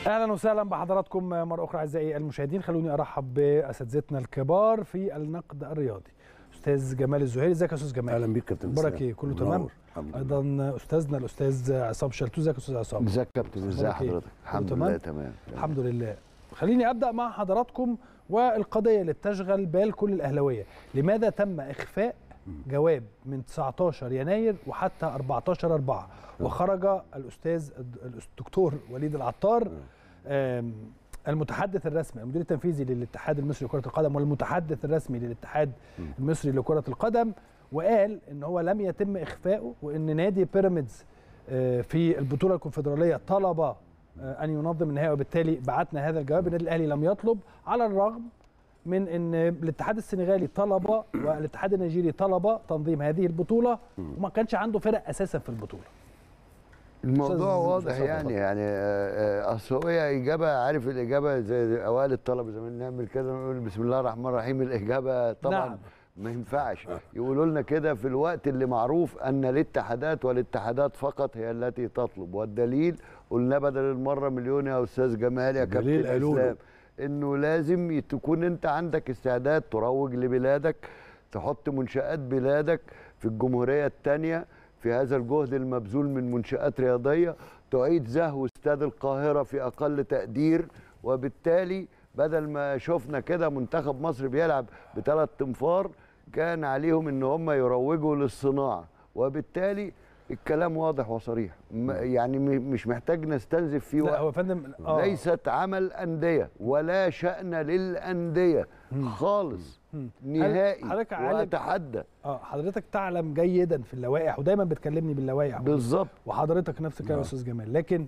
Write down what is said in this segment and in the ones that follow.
اهلا وسهلا بحضراتكم مره اخرى اعزائي المشاهدين خلوني ارحب باساتذتنا الكبار في النقد الرياضي استاذ جمال الزهيري ازيك يا استاذ جمال اهلا بيك كابتن اخبارك إسلام. ايه كله منور. تمام الحمد لله ايضا استاذنا الاستاذ عصام شلتوت ازيك يا استاذ عصام ازيك يا كابتن ازي أخبارك إيه؟ حضرتك الحمد تمام؟ لله تمام الحمد لله خليني ابدا مع حضراتكم والقضيه اللي بتشغل بال كل الاهلاويه لماذا تم اخفاء جواب من 19 يناير وحتى 14 4 وخرج الاستاذ الدكتور وليد العطار آم، المتحدث الرسمي المدير التنفيذي للاتحاد المصري لكره القدم والمتحدث الرسمي للاتحاد المصري لكره القدم وقال ان هو لم يتم اخفائه وان نادي بيراميدز آه، في البطوله الكونفدراليه طلب آه، ان ينظم النهائي وبالتالي بعتنا هذا الجواب النادي الاهلي لم يطلب على الرغم من ان الاتحاد السنغالي طلب والاتحاد النيجيري طلب تنظيم هذه البطوله وما كانش عنده فرق اساسا في البطوله الموضوع أستاذ واضح مصطفى يعني اتفضل. يعني آه، آه، اصل هي اجابه عارف الاجابه زي زي اوائل الطلبه زمان نعمل كده نقول بسم الله الرحمن الرحيم الاجابه طبعا نعم. ما ينفعش يقولوا لنا كده في الوقت اللي معروف ان الاتحادات والاتحادات فقط هي التي تطلب والدليل قلنا بدل المره مليون يا استاذ جمال يا الدليل كابتن قالوا له. اسلام انه لازم تكون انت عندك استعداد تروج لبلادك تحط منشآت بلادك في الجمهورية الثانية في هذا الجهد المبذول من منشآت رياضية تعيد زهو استاد القاهرة في أقل تقدير وبالتالي بدل ما شفنا كده منتخب مصر بيلعب بثلاث تنفار كان عليهم ان هم يروجوا للصناعة وبالتالي الكلام واضح وصريح م- يعني م- مش محتاج نستنزف فيه لا وقت هو يا فندم آه. ليست عمل أندية ولا شأن للأندية خالص مم. نهائي حضرتك عالم- وأتحدى اه حضرتك تعلم جيدا في اللوائح ودايما بتكلمني باللوائح بالظبط وحضرتك نفس الكلام يا نعم. استاذ جمال لكن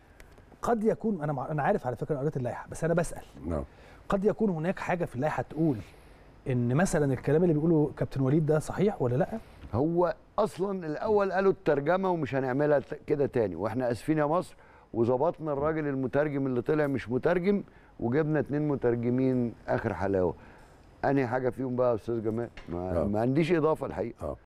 قد يكون انا مع... انا عارف على فكره أنا قريت اللائحه بس انا بسال نعم قد يكون هناك حاجه في اللائحه تقول ان مثلا الكلام اللي بيقوله كابتن وليد ده صحيح ولا لا هو أصلا الأول قالوا الترجمة ومش هنعملها ت- كده تاني وإحنا آسفين يا مصر وظبطنا الراجل المترجم اللي طلع مش مترجم وجبنا اتنين مترجمين آخر حلاوة أنهي حاجة فيهم بقى يا أستاذ جمال ما, آه. ما عنديش إضافة الحقيقة اه